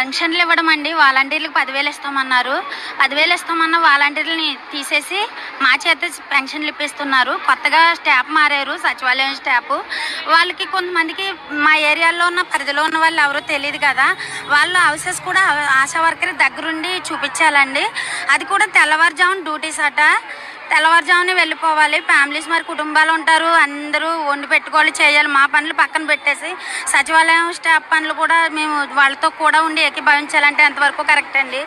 పెన్షన్లు ఇవ్వడం అండి వాలంటీర్లకు పదివేలు ఇస్తామన్నారు పదివేలు ఇస్తామన్న వాలంటీర్లని తీసేసి మా చేత పెన్షన్లు ఇప్పిస్తున్నారు కొత్తగా స్టాఫ్ మారారు సచివాలయం స్టాఫ్ వాళ్ళకి కొంతమందికి మా ఏరియాలో ఉన్న పరిధిలో ఉన్న వాళ్ళు ఎవరో తెలియదు కదా వాళ్ళు హౌసెస్ కూడా ఆశా వర్కర్ దగ్గరుండి చూపించాలండి అది కూడా తెల్లవారుజామున డ్యూటీస్ అట తెల్లవారుజామున వెళ్ళిపోవాలి ఫ్యామిలీస్ మరి కుటుంబాలు ఉంటారు అందరూ వండి పెట్టుకోవాలి చేయాలి మా పనులు పక్కన పెట్టేసి సచివాలయం స్టాఫ్ పనులు కూడా మేము వాళ్ళతో కూడా ఉండి ఏకీభవించాలంటే ఎంతవరకు కరెక్ట్ అండి